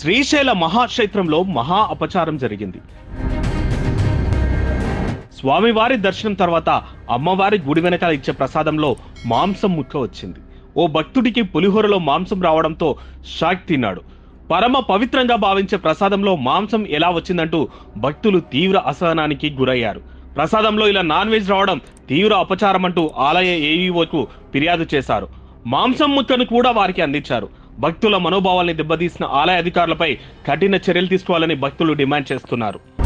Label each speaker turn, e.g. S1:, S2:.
S1: శ్రీశైల మహాక్షేత్రంలో మహా అపచారం జరిగింది స్వామివారి దర్శనం తర్వాత అమ్మవారి గుడి వెనకాల ఇచ్చే ప్రసాదంలో మాంసం ముక్క వచ్చింది ఓ భక్తుడికి పులిహోరలో మాంసం రావడంతో షాక్ తిన్నాడు పరమ పవిత్రంగా భావించే ప్రసాదంలో మాంసం ఎలా వచ్చిందంటూ భక్తులు తీవ్ర అసహనానికి గురయ్యారు ప్రసాదంలో ఇలా నాన్ వెజ్ రావడం తీవ్ర అపచారం అంటూ ఆలయ ఏఈఓకు ఫిర్యాదు చేశారు మాంసం ముక్కను కూడా వారికి అందించారు భక్తుల మనోభావాల్ని దెబ్బతీసిన ఆలయ అధికారులపై కఠిన చర్యలు తీసుకోవాలని భక్తులు డిమాండ్ చేస్తున్నారు